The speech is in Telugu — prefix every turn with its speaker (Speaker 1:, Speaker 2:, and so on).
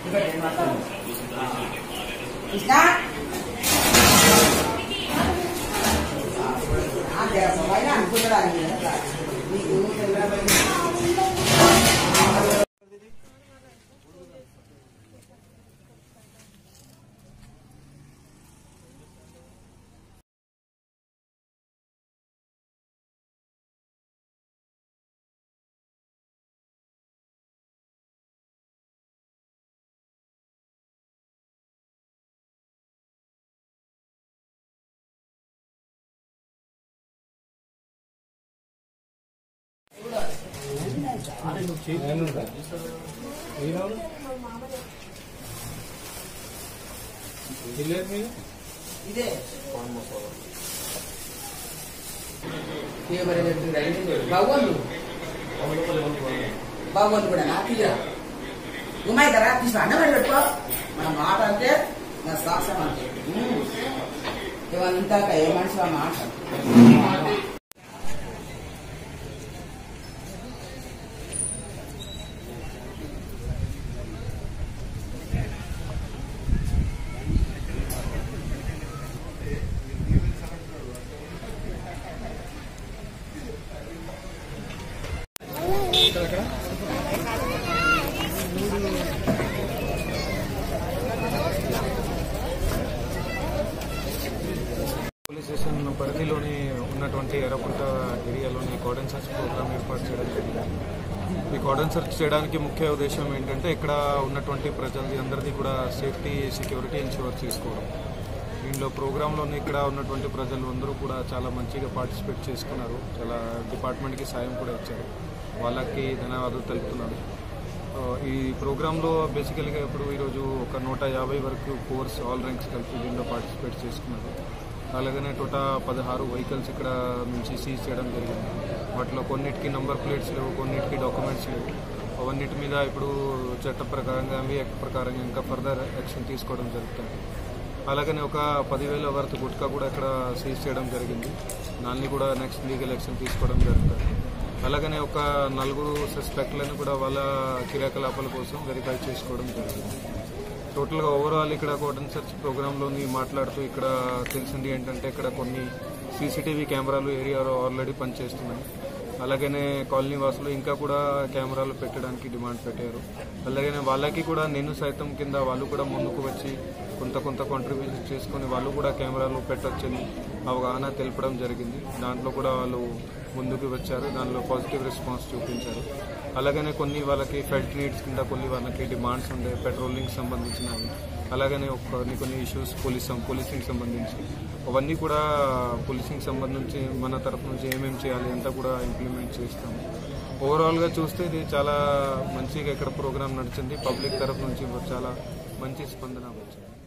Speaker 1: కృష్ణ పైన అనుకుంటాడా నీకు ఇదే బాగోండు బాగోండు కూడా నా తీరా ఉమ్మాయి కదా తీసి అన్నమని పెట్టుకో మన మాట అంటే నా సాక్ష్యం అంటే ఇవంతా ఏ మనిషి ఆ మాట
Speaker 2: పోలీస్ స్టేషన్ పరిధిలోని ఉన్నటువంటి ఎర్రకుంట ఏరియాలోని కార్డన్ సర్చ్ ప్రోగ్రామ్ ఏర్పాటు చేయడం జరిగింది ఈ కార్డన్ సెర్చ్ చేయడానికి ముఖ్య ఉద్దేశం ఏంటంటే ఇక్కడ ఉన్నటువంటి ప్రజలది అందరిది కూడా సేఫ్టీ సెక్యూరిటీ ఇన్షూర్ చేసుకోవడం దీనిలో ప్రోగ్రాంలోని ఇక్కడ ఉన్నటువంటి ప్రజలు అందరూ కూడా చాలా మంచిగా పార్టిసిపేట్ చేసుకున్నారు చాలా డిపార్ట్మెంట్కి సాయం కూడా ఇచ్చారు వాళ్ళకి ధన్యవాదాలు తెలుపుతున్నాను ఆ, ఈ ప్రోగ్రాంలో బేసికల్గా ఇప్పుడు ఈరోజు ఒక నూట యాభై వరకు కోర్స్ ఆల్ ర్యాంక్స్ కలిపి దీనిలో పార్టిసిపేట్ చేసుకున్నారు అలాగనే టోటా పదహారు వెహికల్స్ ఇక్కడ నుంచి సీజ్ చేయడం జరిగింది వాటిలో కొన్నిటికి నంబర్ ప్లేట్స్ లేవు కొన్నిటికి డాక్యుమెంట్స్ లేవు అవన్నిటి మీద ఇప్పుడు చట్ట ప్రకారంగా ఎంబీ యాక్ట్ ప్రకారంగా ఇంకా ఫర్దర్ యాక్షన్ తీసుకోవడం జరుగుతుంది అలాగనే ఒక పదివేల వరకు గుట్కా కూడా ఇక్కడ సీజ్ చేయడం జరిగింది దాన్ని కూడా నెక్స్ట్ లీగల్ యాక్షన్ తీసుకోవడం జరుగుతుంది అలాగనే ఒక నలుగురు సస్పెక్ట్లను కూడా వాళ్ళ క్రియాకలాపాల కోసం వెరిఫై చేసుకోవడం జరిగింది టోటల్గా ఓవరాల్ ఇక్కడ కోటన్ సెర్చ్ ప్రోగ్రాంలోని మాట్లాడుతూ ఇక్కడ తెలిసింది ఏంటంటే ఇక్కడ కొన్ని సీసీటీవీ కెమెరాలు ఏరియాలో ఆల్రెడీ పనిచేస్తున్నాయి అలాగనే కాలనీ వాసులు ఇంకా కూడా కెమెరాలు పెట్టడానికి డిమాండ్ పెట్టారు అలాగనే వాళ్ళకి కూడా నేను సైతం కింద వాళ్ళు కూడా ముందుకు వచ్చి కొంత కొంత కాంట్రిబ్యూషన్ చేసుకొని వాళ్ళు కూడా కెమెరాలు పెట్టొచ్చని అవగాహన తెలపడం జరిగింది దాంట్లో కూడా వాళ్ళు ముందుకు వచ్చారు దానిలో పాజిటివ్ రెస్పాన్స్ చూపించారు అలాగనే కొన్ని వాళ్ళకి ఫెల్ట్ నీడ్స్ కింద కొన్ని వాళ్ళకి డిమాండ్స్ ఉండే పెట్రోలింగ్ సంబంధించినవి అలాగనే ఒక కొన్ని కొన్ని ఇష్యూస్ పోలీస్ పోలీసింగ్ సంబంధించి అవన్నీ కూడా పోలీసింగ్ సంబంధించి మన తరఫు నుంచి ఏమేమి చేయాలి అంతా కూడా ఇంప్లిమెంట్ చేస్తాము ఓవరాల్గా చూస్తే ఇది చాలా మంచిగా ఇక్కడ ప్రోగ్రామ్ నడిచింది పబ్లిక్ తరఫు నుంచి చాలా మంచి స్పందన వచ్చింది